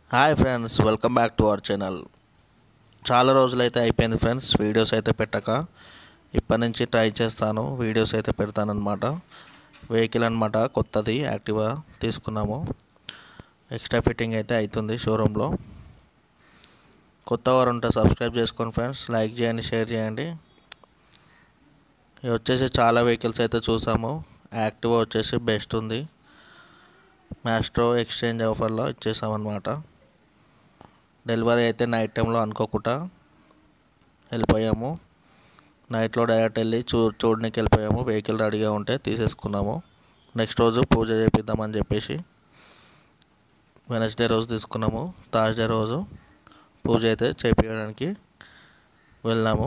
hi friends welcome back to our channel చాలా రోజులైతే అయిపోయింది ఫ్రెండ్స్ వీడియోస్ అయితే పెట్టక ఇప్పటి నుంచి ట్రై చేస్తాను వీడియోస్ అయితే పెడతానమాట వెహికల్ అనమాట కొత్తది యాక్టివా తీసుకున్నాము ఎక్స్ట్రా ఫిట్టింగ్ అయితే అవుతుంది షోరూంలో కొత్త వారు ఉంటే సబ్స్క్రైబ్ చేసుకోండి ఫ్రెండ్స్ లైక్ చేయండి షేర్ చేయండి ఇవి వచ్చేసి చాలా వెహికల్స్ అయితే చూసాము యాక్టివా వచ్చేసి బెస్ట్ ఉంది మ్యాస్ట్రో ఎక్స్చేంజ్ ఆఫర్లో ఇచ్చేసామన్నమాట డెలివరీ అయితే నైట్ టైంలో అనుకోకుండా వెళ్ళిపోయాము నైట్లో డైరెక్ట్ వెళ్ళి చూ చూడడానికి వెళ్ళిపోయాము వెహికల్ రెడీగా ఉంటే తీసేసుకున్నాము నెక్స్ట్ రోజు పూజ చేపిద్దామని చెప్పేసి వెనస్డే రోజు తీసుకున్నాము థర్స్డే రోజు పూజ అయితే చేపించడానికి వెళ్ళాము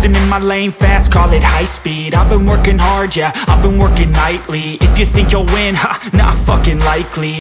Cruising in my lane fast, call it high speed I've been working hard, yeah, I've been working nightly If you think you'll win, ha, not fucking likely